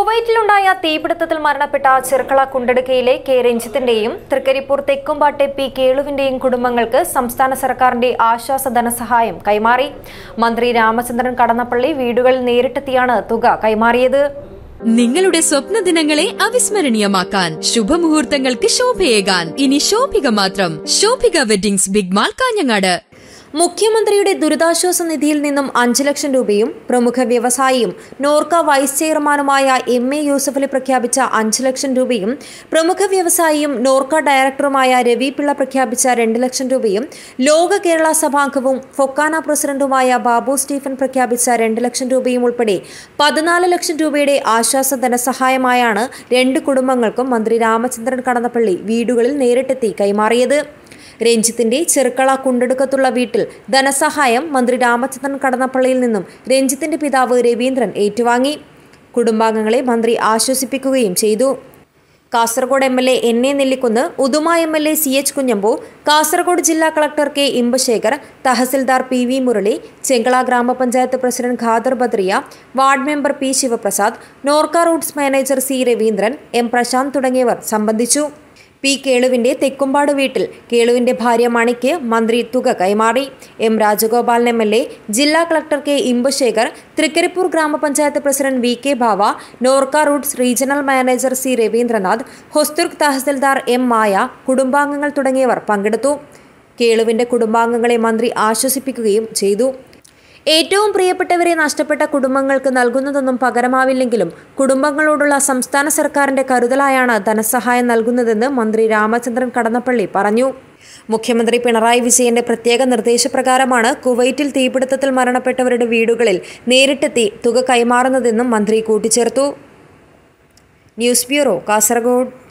കുവൈറ്റിലുണ്ടായ തീപിടുത്തത്തിൽ മരണപ്പെട്ട ചെർക്കള കുണ്ടടുക്കയിലെ കെ രഞ്ജിത്തിന്റെയും തൃക്കരിപ്പൂർ തെക്കുംപാട്ടെ പി കേളുവിന്റെയും കുടുംബങ്ങൾക്ക് സംസ്ഥാന സർക്കാരിന്റെ ആശ്വാസ ധനസഹായം കൈമാറി മന്ത്രി രാമചന്ദ്രൻ കടന്നപ്പള്ളി വീടുകളിൽ നേരിട്ടെത്തിയാണ് തുക കൈമാറിയത് നിങ്ങളുടെ സ്വപ്ന ദിനങ്ങളെ അവിസ്മരണീയമാക്കാൻ ശുഭമുഹൂർത്തങ്ങൾക്ക് ശോഭയേകാൻ ഇനി ശോഭിക മാത്രം Shobhika weddings big mall Kanhangad മുഖ്യമന്ത്രിയുടെ ദുരിതാശ്വാസ നിധിയിൽ നിന്നും അഞ്ച് ലക്ഷം രൂപയും പ്രമുഖ വ്യവസായിയും നോർക്ക വൈസ് ചെയർമാനുമായ എം എ യൂസഫലി പ്രഖ്യാപിച്ച അഞ്ച് ലക്ഷം രൂപയും പ്രമുഖ വ്യവസായിയും നോർക്ക ഡയറക്ടറുമായ രവി പിള്ള പ്രഖ്യാപിച്ച രണ്ട് ലക്ഷം രൂപയും ലോക കേരള സഭാംഗവും ഫൊക്കാന പ്രസിഡന്റുമായ ബാബു സ്റ്റീഫൻ പ്രഖ്യാപിച്ച രണ്ട് ലക്ഷം രൂപയും ഉൾപ്പെടെ പതിനാല് ലക്ഷം രൂപയുടെ ആശ്വാസ ധനസഹായമായാണ് രണ്ട് കുടുംബങ്ങൾക്കും മന്ത്രി രാമചന്ദ്രൻ കടന്നപ്പള്ളി വീടുകളിൽ നേരിട്ടെത്തി കൈമാറിയത് രഞ്ജിത്തിന്റെ ചെറുക്കള കുണ്ടെടുക്കത്തുള്ള വീട്ടിൽ ധനസഹായം മന്ത്രി രാമചന്ദ്രൻ കടന്നപ്പള്ളിയിൽ നിന്നും രഞ്ജിത്തിന്റെ പിതാവ് രവീന്ദ്രൻ ഏറ്റുവാങ്ങി കുടുംബാംഗങ്ങളെ മന്ത്രി ആശ്വസിപ്പിക്കുകയും ചെയ്തു Kasaragod M L A N A Nellikunnu Uduma M L A C H Kunhambu Kasaragod ജില്ലാ കളക്ടർ കെ ഇമ്പശേഖർ തഹസിൽദാർ പി വി മുരളി ചെങ്കള ഗ്രാമപഞ്ചായത്ത് president Khader Badriya ward member P Shivaprasad NORKA Roots manager C Raveendran M Prashanth തുടങ്ങിയവർ സംബന്ധിച്ചു പി കേളുവിന്റെ തെക്കുംപാട് വീട്ടിൽ കേളുവിന്റെ ഭാര്യ മണിക്ക് മന്ത്രി തുക കൈമാറി M Rajagopalan M L A ജില്ലാ കളക്ടർ കെ ഇമ്പുശേഖർ തൃക്കരിപ്പൂർ ഗ്രാമപഞ്ചായത്ത് president V K Bhava NORKA Roots regional manager C Raveendranath Hosdurg തഹസിൽദാർ എം മായ കുടുംബാംഗങ്ങൾ തുടങ്ങിയവർ പങ്കെടുത്തു കേളുവിന്റെ കുടുംബാംഗങ്ങളെ മന്ത്രി ആശ്വസിപ്പിക്കുകയും ചെയ്തു ഏറ്റവും പ്രിയപ്പെട്ടവരെ നഷ്ടപ്പെട്ട കുടുംബങ്ങൾക്ക് നൽകുന്നതൊന്നും പകരമാവില്ലെങ്കിലും കുടുംബങ്ങളോടുള്ള സംസ്ഥാന സർക്കാരിന്റെ കരുതലായാണ് ധനസഹായം നൽകുന്നതെന്ന് മന്ത്രി രാമചന്ദ്രൻ കടന്നപ്പള്ളി പറഞ്ഞു മുഖ്യമന്ത്രി പിണറായി വിജയന്റെ പ്രത്യേക നിർദ്ദേശപ്രകാരമാണ് കുവൈറ്റിൽ തീപിടുത്തത്തിൽ മരണപ്പെട്ടവരുടെ വീടുകളിൽ നേരിട്ടെത്തി തുക കൈമാറുന്നതെന്നും മന്ത്രി കൂട്ടിച്ചേർത്തു ന്യൂസ് ബ്യൂറോ കാസർഗോഡ്